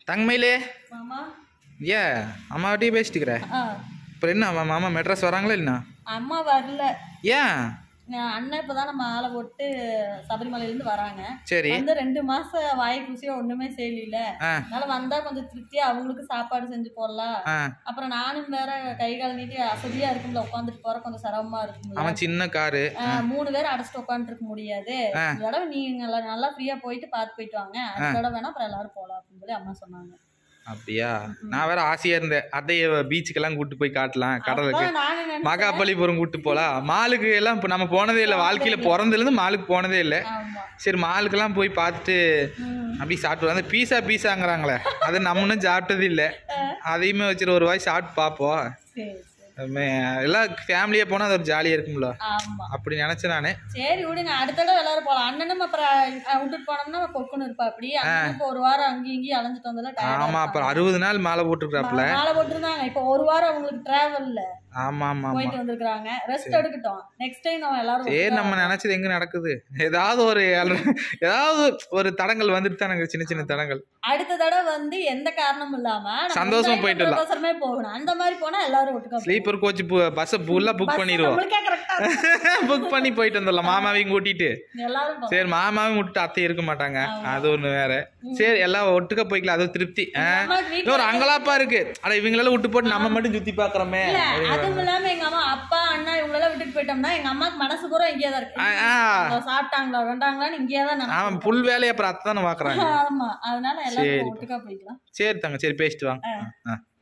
தங்கமயிலே மாமா ஏ அம்மாவட்டையும் பேசிட்டுக்கிற ஆ அப்புறம் என்ன அம்மா மாமா மெட்ராஸ் வராங்களா இல்லைண்ணா அம்மா வரல ஏன் நான் அண்ணன் இப்பதான் நம்ம மாலை போட்டு சபரிமலையிலேருந்து வராங்க சரி வந்து ரெண்டு மாசம் வாய் குசியா ஒண்ணுமே செய்யல ஆ அதனால வந்தா கொஞ்சம் திருப்தியா அவங்களுக்கு சாப்பாடு செஞ்சு போடலாம் ஆ அப்புறம் நானும் வேற கை கால் நீட்டி அசதியா இருக்கும்ல உட்காந்துட்டு போற கொஞ்சம் சிரமமா இருக்கும்ல அவன் சின்ன காரு ஆ, மூணு பேர் அடைச்சிட்டு உட்காந்துட்டு இருக்க முடியாது ஆ. இந்த தடவை நீங்க எல்லாம் நல்லா ஃப்ரீயா போயிட்டு பார்த்து போயிட்டு வாங்க அடுத்த தடவை வேணா அப்புறம் எல்லாரும் போலாம் அப்படின்னு சொல்லி அம்மா சொன்னாங்க அப்படியா நான் வேற ஆசையா இருந்தேன் அதைய பீச்சுக்கெல்லாம் கூட்டு போய் காட்டலாம் கடலுக்கு அப்ப நானே நினைச்சேன் மகாபலிபுரம் கூட்டு போலாம் மாலுக்கு எல்லாம் இப்போ நம்ம போனதே இல்லை வாழ்க்கையில பிறந்ததுலேருந்து மாலுக்கு போனதே இல்லை ஆமா சரி மாலுக்கெல்லாம் போய் பார்த்துட்டு ம். அப்படி சாப்பிட்டு வந்து பீஸா பீஸாங்கிறாங்களே அதை நம்மளும் சாப்பிட்டது இல்லை அதையுமே வச்சுட்டு ஒரு வாய் சாப்பிட்டு பார்ப்போம் சரி சரி நம்ம எல்லாம் ஃபேமிலியாக போனால் அது ஒரு ஜாலியாக இருக்கும்ல ஆமா அப்படி நினச்சேன் நான் சரி விடுங்க அடுத்த தடவை எல்லாரும் போலாம் அண்ணனும் அப்புறம் அஹ், விட்டுட்டு போனோம்னா பொக்குன்னு இருப்பா அப்படி அண்ணனும் இப்போ ஒரு வாரம் அங்கேயும் இங்கேயும் அலைஞ்சிட்டு வந்தாலும் ஆமாம் அப்புறம் அறுபது நாள் மாலை போட்டுருக்குறாப்புல மாலை போட்டிருந்தாங்க இப்போ ஒரு வாரம் அவங்களுக்கு டிராவல்ல ஆமாம் ஆமாம் ஆமாம் போயிட்டு வந்திருக்காங்க ரெஸ்ட் எடுக்கட்டும் நெக்ஸ்ட் டைம் நம்ம எல்லாரும் சரி நம்ம நினச்சது எங்கே நடக்குது ஏதாவது ஒரு ஏதாவது ஒரு தடங்கள் வந்துட்டு தானங்க சின்ன சின்ன தடங்கள் அடுத்த தடவை வந்து எந்த காரணமும் இல்லாம நம்ம சந்தோஷமா enjoy போயிட்டு வரலாம். பண்றதுக்கோசரமே போகணும் அந்த மாதிரி போனா எல்லாரும் ஒட்டுக்கா போகணும். ஸ்லீப்பர் கோச் பஸ்ஸை ஃபுல்லாக புக் Bus பண்ணிடுவோம் நம்மளுக்கே கரெக்டா இருக்கும். புக் பண்ணி போயிட்டு வந்துடலாம் மாமாவையும் கூட்டிட்டு எல்லாரும் போகலாம். சரி மாமாவையும் விட்டுட்டு அத்தை இருக்க மாட்டாங்க ஆமா. அது ஒன்று வேற சரி எல்லாம் ஒட்டுக்க போய்க்கலாம் அது திருப்தி ஆ. அம்மா வீட்ல இன்னொரு அங்கலாப்பா இருக்கு அட இவங்களெல்லாம் விட்டு போட்டு நம்ம மட்டும் சுத்தி பாக்குறோமே இல்ல அதுவும் இல்லாம எங்க அம்மா அப்பா அண்ணா இவங்க எல்லாம் விட்டுட்டு போயிட்டோம்னா எங்க அம்மாக்கு மனசு பூரா இங்கேயே தான் இருக்கு ஆ, ஆ. அவங்க சாப்பிட்டாங்களா வேண்டாங்களான்னு இங்கேயே தான் அவன் நினைப்பாங்க. புல் வேலையை அப்புறம் அத்தை தானே பாக்குறாங்க ஆமா அதனால சரி. எல்லாரும் ஒட்டுக்கா போய்க்கலாம் சரி தாங்க சரி பேசிட்டு வாங்க ஆ. ஆ